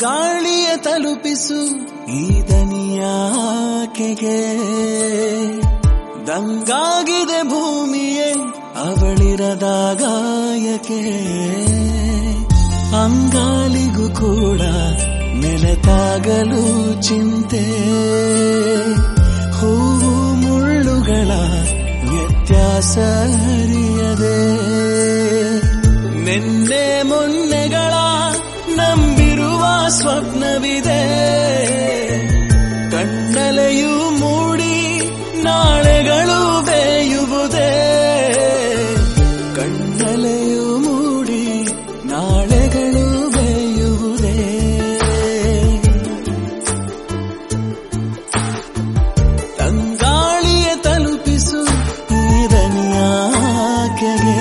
ತಂಗಾಳಿಯ ತಲುಪಿಸು ಈ ದನಿಯಾಕೆಗೆ ದಂಗಾಗಿದೆ ಭೂಮಿಯೇ ಅವಳಿರದಾಗಾಯಕೆ ಅಂಗಾಲಿಗೂ ಕೂಡ ನೆಲತಾಗಲು ಚಿಂತೆ ಹೂವು ಮುಳ್ಳುಗಳ ವ್ಯತ್ಯಾಸ ಅರಿಯದೆ ನಿನ್ನೆ ಮೊನ್ನೆಗಳ ನಂಬಿರುವ ಸ್ವಪ್ನವಿದೆ ಕಣ್ಣಲೆಯೂ ಮೂಡಿ ನಾಳೆಗಳು ಬೇಯುವುದೇ ಕಣ್ಣಲೆಯೂ ಮೂಡಿ ನಾಳೆಗಳು ಬೇಯುವುದೇ ತಂಗಾಳಿಯ ತಲುಪಿಸು ಈ ದನಿಯಾಕೆಗೆ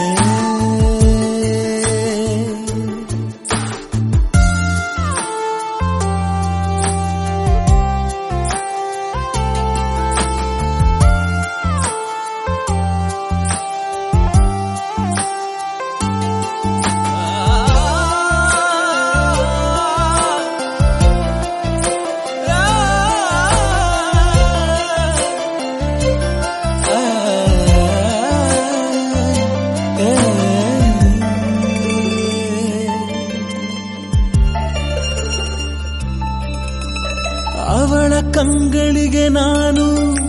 ಅವಳ ಕಂಗಳಿಗೆ ನಾನು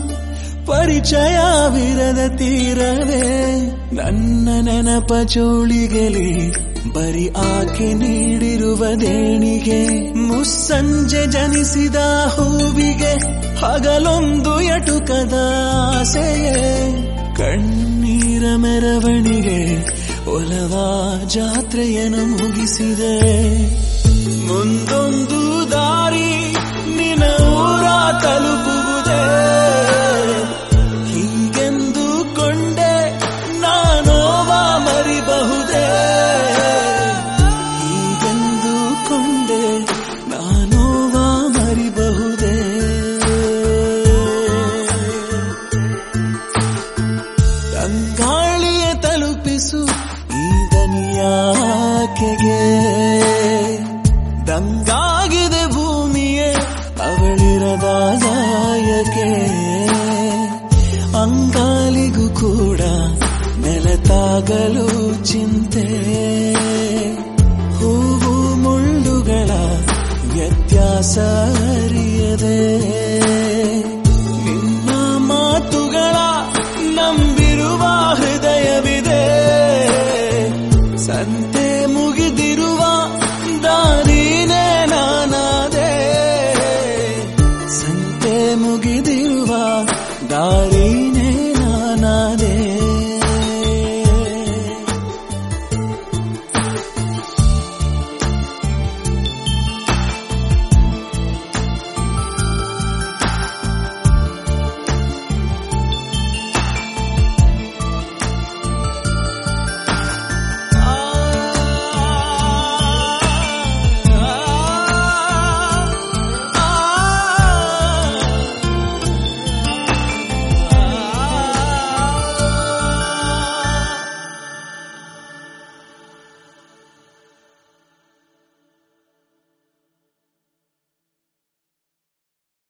ಪರಿಚಯವಿರದ ತೀರವೇ ನನ್ನ ನೆನಪ ಜೋಳಿಗೆಲಿ ಬರಿ ಆಕೆ ನೀಡಿರುವ ದೇಣಿಗೆ ಮುಸ್ಸಂಜೆ ಜನಿಸಿದ ಹೂವಿಗೆ ಹಗಲೊಂದು ಎಟುಕದ ಆಸೆಯೇ ಕಣ್ಣೀರ ಮೆರವಣಿಗೆ ಒಲವ ಜಾತ್ರೆಯನ್ನು ಮುಗಿಸಿದೆ ಮುಂದೊಂದು ದಾರಿ ನಿನ ಊರ ತಲುಪುವುದೇ ಹೀಗೆಂದು ಕೊಂಡೆ ನಾನೋವ ಮರಿಬಹುದೇ ಹೀಗೆಂದು ಕೊಂಡೆ ನಾನೋವ ಮರಿಬಹುದೇ ತಂಗಾಳಿಯ ತಲುಪಿಸು ಈ ದನಿಯಾಕೆಗೆ ದಂಗಾಗಿದೆ ಭೂಮಿಯೇ ಅವಳಿರದ ಗಾಯಕೆ ಅಂಗಾಲಿಗೂ ಕೂಡ ನೆಲತಾಗಲು ಚಿಂತೆ ಹೂವು ಮುಳ್ಳುಗಳ ವ್ಯತ್ಯಾಸ ಅರಿಯದೆ